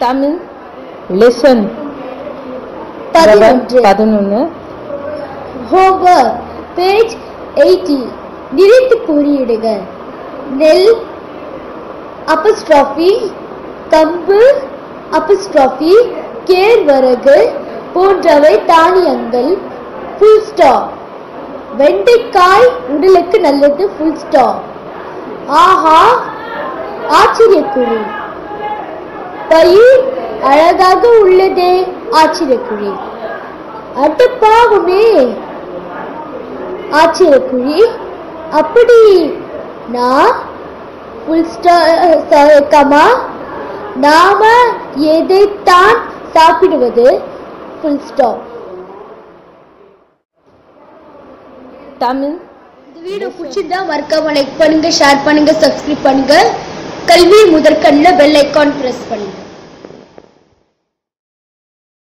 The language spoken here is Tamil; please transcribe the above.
தமிழ் லெசன் பதினொன்று பதினொன்று ஹோம்ஒர்க் பேஜ் எயிட்டி நினைத்து குறியிடுக நெல் அப்பஸ்ட்ராஃபி கம்பு அப்பஸ்ட்ராஃபி கேழ்வரகு போன்றவை தானியங்கள் ஃபுல் ஸ்டாப் வெண்டைக்காய் உடலுக்கு நல்லது ஃபுல் ஸ்டாப் ஆஹா ஆச்சரியக்குறி பயிர் அழகாக உள்ளதே ஆச்சரியக்குறி அட்டப்பாகுமே ஆச்சரியக்குறி அப்படி நான் ஃபுல் கமா நாம எதைத்தான் சாப்பிடுவது ஃபுல் ஸ்டாப் தமிழ் இந்த வீடியோ பிடிச்சிருந்தா மறக்காம லைக் பண்ணுங்க ஷேர் பண்ணுங்க சப்ஸ்கிரைப் பண்ணுங்க கல்வி முதற்கண்ணில் பெல் ஐக்கான் பிரஸ் பண்ணுங்க